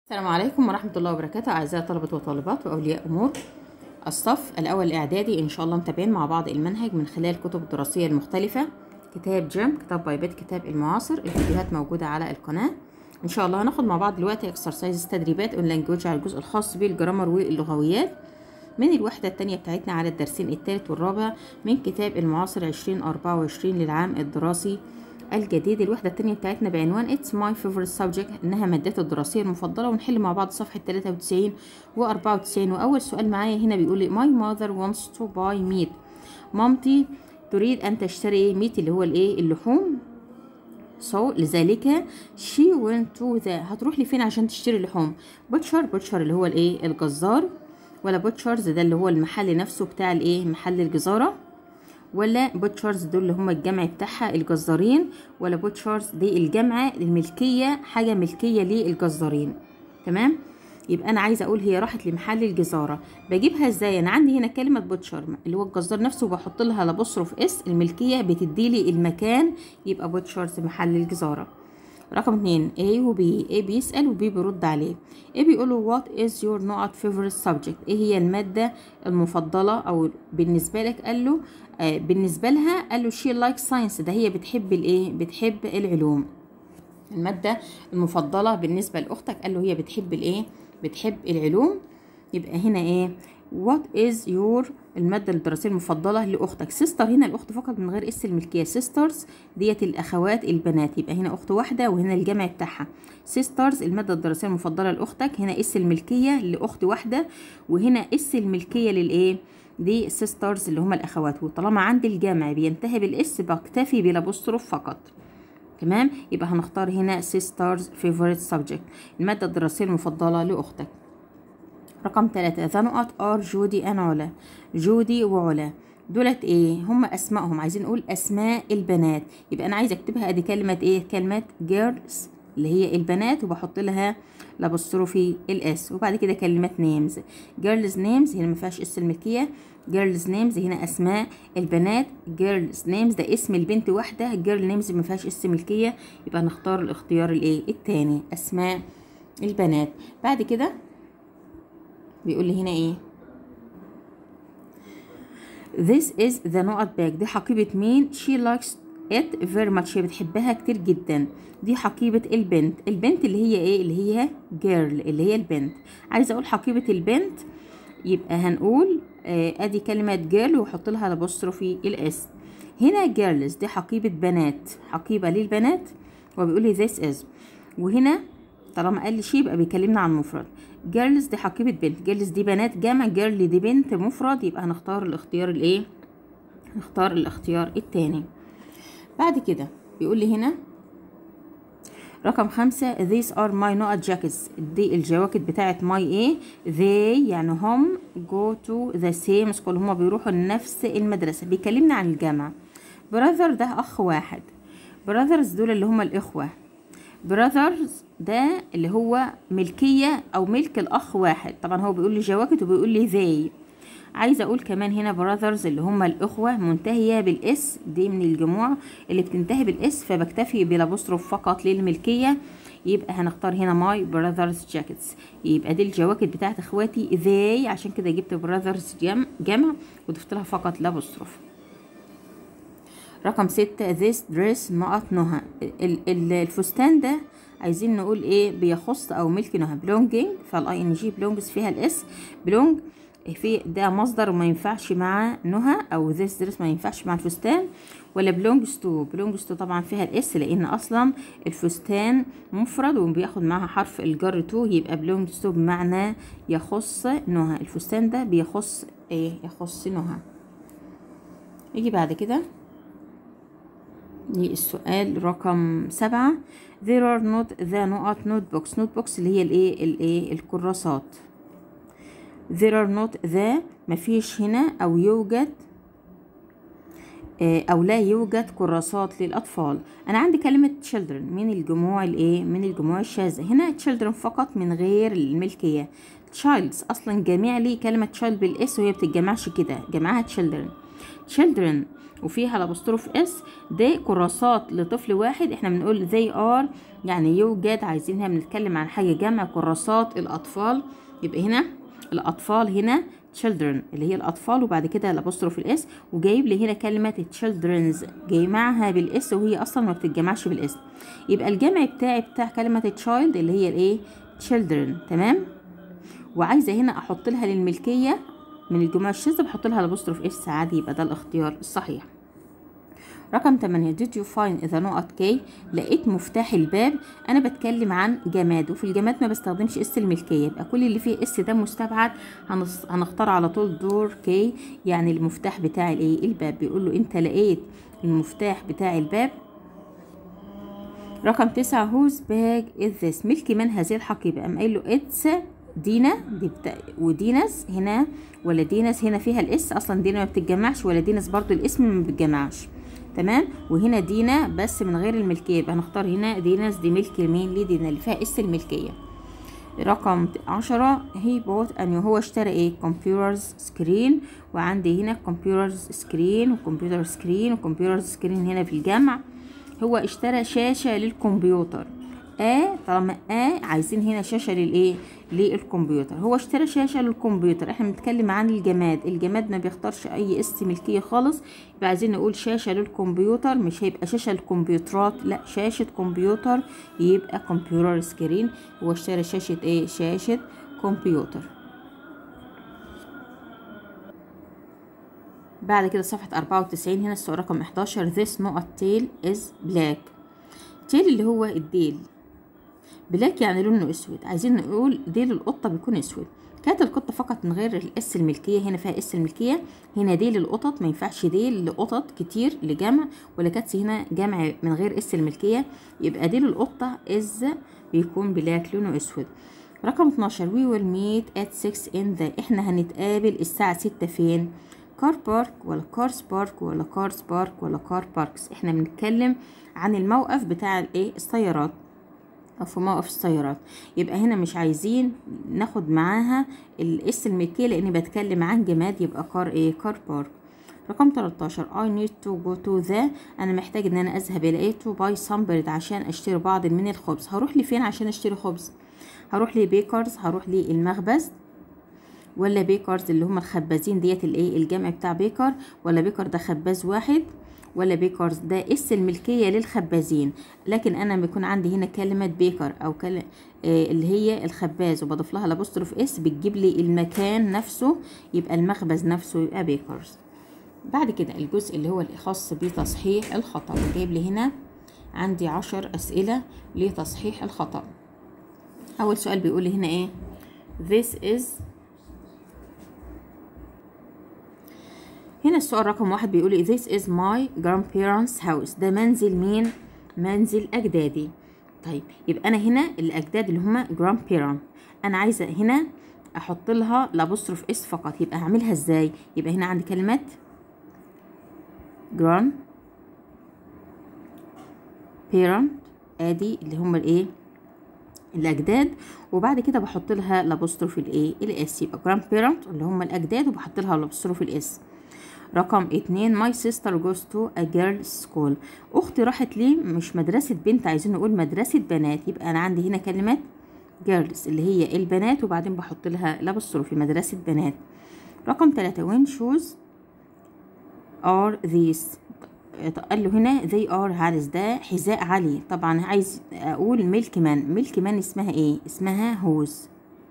السلام عليكم ورحمة الله وبركاته أعزائي طلبة وطالبات وأولياء أمور الصف الأول الإعدادي إن شاء الله متابعين مع بعض المنهج من خلال الكتب الدراسية المختلفة كتاب جيم كتاب بايبات كتاب المعاصر الفيديوهات موجودة على القناة إن شاء الله هناخد مع بعض دلوقتي اكسرسايز تدريبات اون لانجوج على الجزء الخاص بالجرامر واللغويات من الوحدة التانية بتاعتنا على الدرسين الثالث والرابع من كتاب المعاصر 2024 للعام الدراسي الجديد الوحدة التانية بتاعتنا بعنوان It's my favorite subject إنها مادتي الدراسية المفضلة ونحل مع بعض صفحة 93 و 94 وأول سؤال معايا هنا بيقول لي My mother wants to buy meat مامتي تريد أن تشتري ميت اللي هو الإيه اللحوم so لذلك she went to the هتروح لفين عشان تشتري لحوم butcher butcher اللي هو الإيه الجزار ولا butchers ده اللي هو المحل نفسه بتاع الإيه محل الجزارة ولا بوتشرز دول اللي هم الجمع بتاعها الجزارين ولا بوتشرز دي الجمع الملكية حاجة ملكية للجزارين تمام يبقى انا عايزه اقول هي راحت لمحل الجزاره بجيبها ازاي انا عندي هنا كلمه بوتشر اللي هو الجزار نفسه بحط لها لابوستروف اس الملكيه بتدي لي المكان يبقى بوتشرز محل الجزاره رقم اتنين A و B A بيسأل و B بيرد عليه A بيقول له what is your not favorite subject ايه هي المادة المفضلة او بالنسبة لك قال له آه بالنسبة لها قال له she likes science ده هي بتحب الايه بتحب العلوم المادة المفضلة بالنسبة لأختك قال له هي بتحب الايه بتحب العلوم يبقى هنا ايه what is your المادة الدراسية المفضلة لأختك سيستر هنا الأخت فقط من غير اس الملكية سيسترز ديت الأخوات البنات يبقى هنا أخت واحدة وهنا الجمع بتاعها سيسترز المادة الدراسية المفضلة لأختك هنا اس الملكية لأخت واحدة وهنا اس الملكية للإيه دي سيسترز اللي هما الأخوات وطالما عندي الجمع بينتهي بالاس بكتفي بالأبوستروف فقط تمام يبقى هنختار هنا sisters favorite subject المادة الدراسية المفضلة لأختك رقم ثلاثة ذا نقط ار جودي ان علا جودي وعلا دولت ايه هم اسمائهم عايزين نقول اسماء البنات يبقى انا عايزه اكتبها ادي كلمه ايه كلمه جيرلز اللي هي البنات وبحط لها لابوستروفي الاس وبعد كده كلمه نيمز جيرلز نيمز هنا ما فيهاش اس الملكيه جيرلز نيمز هنا اسماء البنات جيرلز نيمز ده اسم البنت واحده جيرل نيمز ما فيهاش اس ملكيه يبقى نختار الاختيار الايه الثاني اسماء البنات بعد كده بيقول لي هنا ايه This is the نقط باك دي حقيبة مين she likes it very much هي بتحبها كتير جدا دي حقيبة البنت البنت اللي هي ايه اللي هي girl اللي هي البنت عايزة اقول حقيبة البنت يبقى هنقول آه ادي كلمة girl واحط لها الابوستروفي الاس هنا girls دي حقيبة بنات حقيبة للبنات وبيقول لي this is وهنا طالما قال لي شيء يبقى بيكلمنا عن مفرد جيرلز دي حقيبة بنت جيرلز دي بنات جمع جيرل دي بنت مفرد يبقى هنختار الاختيار الايه نختار الاختيار التاني بعد كده بيقول لي هنا رقم خمسة these are my not jackets دي الجواكت بتاعت my ايه they يعني هم go to the same school هما بيروحوا لنفس المدرسة بيكلمنا عن الجامعة brother ده أخ واحد brothers دول اللي هما الإخوة براذرز ده اللي هو ملكية أو ملك الأخ واحد طبعا هو بيقول لي جواكت وبيقول لي ذي عايزة أقول كمان هنا براذرز اللي هم الإخوة منتهية بالإس دي من الجموع اللي بتنتهي بالإس فبكتفي بالأبوستروف فقط للملكية يبقى هنختار هنا ماي براذرز جاكيتس يبقى دي الجواكت بتاعت اخواتي ذي عشان كده جبت براذرز جمع, جمع وضفت لها فقط الأبوستروف رقم ستة this dress نقط نهى الفستان ده عايزين نقول ايه بيخص او ملك نهى belonging فالاي ان جي belongs فيها الاس belong في ده مصدر ما ينفعش مع نهى او this dress ما ينفعش مع الفستان ولا belongs to belongs to طبعا فيها الاس لان اصلا الفستان مفرد وبياخد معاها حرف الجر تو يبقى belongs to بمعنى يخص نهى الفستان ده بيخص ايه يخص نهى يجي بعد كده السؤال رقم سبعة there are not the نقط notebooks notebooks اللي هي الايه الايه الكراسات there are not the مفيش هنا او يوجد او لا يوجد كراسات للاطفال انا عندي كلمة children من الجموع الايه من الجموع الشاذة هنا children فقط من غير الملكية childs اصلا جميع لي كلمة child بالاس وهي بتتجمعش كده جمعها children children وفيها الابوستروف اس دي كراسات لطفل واحد احنا بنقول they are يعني يوجد عايزينها بنتكلم عن حاجه جمع كراسات الاطفال يبقى هنا الاطفال هنا children اللي هي الاطفال وبعد كده الابوستروف الاس وجايب لي هنا كلمه children's جايمعها بالاس وهي اصلا ما بتتجمعش بالاس يبقى الجمع بتاعي بتاع كلمه child اللي هي الايه children تمام وعايزه هنا احط لها للملكيه من الجموع الشاذة بحط لها الابوستروف اس عادي يبقى ده الاختيار الصحيح رقم 8 did you find the نقط كي لقيت مفتاح الباب انا بتكلم عن جماد وفي الجماد ما بستخدمش اس الملكيه يبقى كل اللي فيه اس ده مستبعد هنص... هنختار على طول دور كي يعني المفتاح بتاع الايه الباب بيقول له انت لقيت المفتاح بتاع الباب رقم تسعة whose bag is this ملك من هذه الحقيبة قام قايل له اتس دينا دي بتا... وديناس هنا ولا ديناس هنا فيها الاس اصلا دينا ما بتتجمعش ولا ديناس برضو الاسم ما بتتجمعش تمام وهنا دينا بس من غير الملكيه يبقى هنختار هنا ديناس دي ملك مين ليه دينا اللي فيها اس الملكيه رقم عشرة هي بوت ان هو اشترى ايه كمبيوترز سكرين وعندي هنا كمبيوترز سكرين وكمبيوتر سكرين وكمبيوترز سكرين هنا في الجمع هو اشترى شاشة للكمبيوتر آ طالما آ عايزين هنا شاشة للإيه؟ للكمبيوتر هو اشترى شاشة للكمبيوتر احنا بنتكلم عن الجماد الجماد ما بيختارش أي اس ملكية خالص يبقى عايزين نقول شاشة للكمبيوتر مش هيبقى شاشة للكمبيوترات لا شاشة كمبيوتر يبقى كمبيوتر سكرين هو اشترى شاشة ايه؟ شاشة كمبيوتر بعد كده صفحة أربعة وتسعين هنا السؤال رقم 11 this نقط tail is black tail اللي هو الديل بلاك يعني لونه اسود عايزين نقول ديل القطه بيكون اسود كانت القطه فقط من غير الاس الملكيه هنا فيها اس الملكيه هنا ديل القطط ما ينفعش ديل لقطط كتير لجمع ولا كاتس هنا جمع من غير اس الملكيه يبقى ديل القطه از بيكون بلاك لونه اسود رقم 12 we will meet at 6 in the احنا هنتقابل الساعه 6 فين كار بارك ولا كارز بارك ولا كارز بارك ولا كار باركس احنا بنتكلم عن الموقف بتاع الايه السيارات او في موقف السيارات يبقى هنا مش عايزين ناخد معاها الاس الملكيه لاني بتكلم عن جماد يبقى كار ايه كار بارك رقم 13 I need to go to the أنا محتاج إن أنا أذهب إلى إيه to buy some bread عشان أشتري بعض من الخبز هروح لفين عشان أشتري خبز هروح لبيكرز هروح للمخبز ولا بيكرز اللي هم الخبازين ديت الايه الجمع بتاع بيكر ولا بيكر ده خباز واحد ولا بيكرز ده اس الملكيه للخبازين لكن انا بيكون عندي هنا كلمه بيكر او كلمة آه اللي هي الخباز وبضيف لها الابوستروف اس بتجيب لي المكان نفسه يبقى المخبز نفسه يبقى بيكرز بعد كده الجزء اللي هو الخاص بتصحيح الخطأ جايب لي هنا عندي عشر أسئلة لتصحيح الخطأ أول سؤال بيقول لي هنا إيه this is هنا السؤال رقم واحد بيقول لي this is my grandparents house ده منزل مين منزل أجدادي طيب يبقى أنا هنا الأجداد اللي هما grandparent أنا عايزة هنا أحط لها الأبوستروف اس فقط يبقى هعملها إزاي يبقى هنا عندي كلمة جران بيرنت ادي اللي هم الايه الاجداد وبعد كده بحط لها الابوستروف الايه الاس يبقى جران بيرنت اللي هم الاجداد وبحط لها الابوستروف الاس رقم اتنين ماي سيستر جوز تو ا جيرل سكول اختي راحت لي مش مدرسه بنت عايزين نقول مدرسه بنات يبقى انا عندي هنا كلمه جيرلز اللي هي البنات وبعدين بحط لها الابوستروف مدرسه بنات رقم ثلاثة وين شوز are these قال له هنا they are هارس ده حذاء علي طبعا عايز اقول ملك من ملك من اسمها ايه اسمها هوز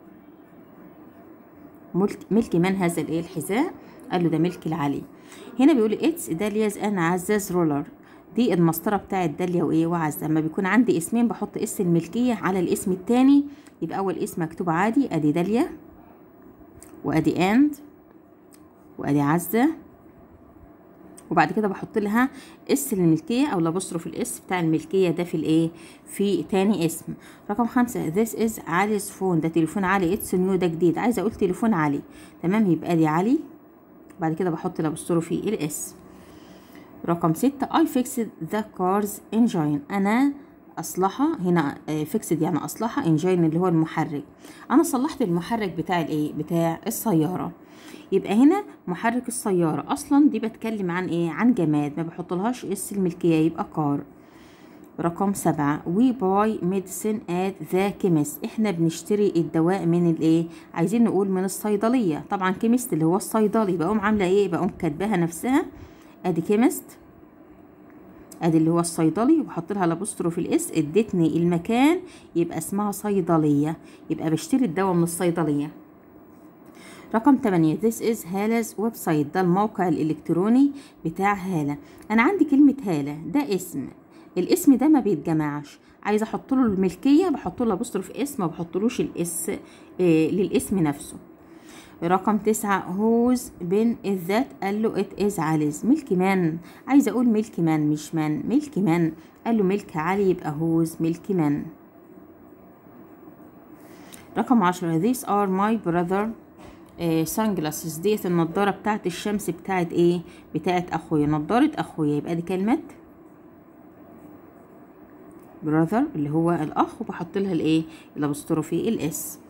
ملك ملك من هذا الايه الحذاء قال له ده ملك العلي هنا بيقول اتس دالياز ان عزاز رولر دي المسطرة بتاعت داليا وايه وعزة لما بيكون عندي اسمين بحط اسم الملكية على الاسم التاني يبقى اول اسم مكتوب عادي ادي داليا وادي اند وادي عزة وبعد كده بحط لها اس الملكيه او الابوستروف الاس بتاع الملكيه ده في الايه في تاني اسم رقم خمسة this is علي's فون ده تليفون علي اتس نيو ده جديد عايزه اقول تليفون علي تمام يبقى دي علي بعد كده بحط الابوستروفي الاس رقم ستة I fixed the car's engine أنا اصلح هنا فيكسد يعني اصلح انجين اللي هو المحرك انا صلحت المحرك بتاع الايه بتاع السياره يبقى هنا محرك السياره اصلا دي بتكلم عن ايه عن جماد ما بحطلهاش اس الملكيه يبقى كار رقم سبعة we buy medicine at the chemist احنا بنشتري الدواء من الايه عايزين نقول من الصيدلية طبعا كيمست اللي هو الصيدلي بقوم عاملة ايه بقوم كاتباها نفسها ادي كيمست ادي اللي هو الصيدلي وبحط لها الابوستروف الاس ادتني المكان يبقى اسمها صيدلية يبقى بشتري الدواء من الصيدلية رقم 8 This is هالة ويب سايت ده الموقع الإلكتروني بتاع هالة أنا عندي كلمة هالة ده اسم الاسم ده ما بيتجمعش عايزه احط له الملكيه بحط له ابوستروف اسم ما بحطلوش الاس إيه للاسم نفسه رقم تسعة هوز بين الذات قال له ات از عليز ملك مان عايزه اقول ملك مان مش مان ملك مان قال له ملك علي يبقى هوز ملك مان رقم عشرة these are my brother سانجلاسز ديت النضاره بتاعت الشمس بتاعت ايه بتاعت اخويا نضاره اخويا يبقى دي كلمه براذر اللي هو الاخ وبحط لها الايه الابوستروفي الاس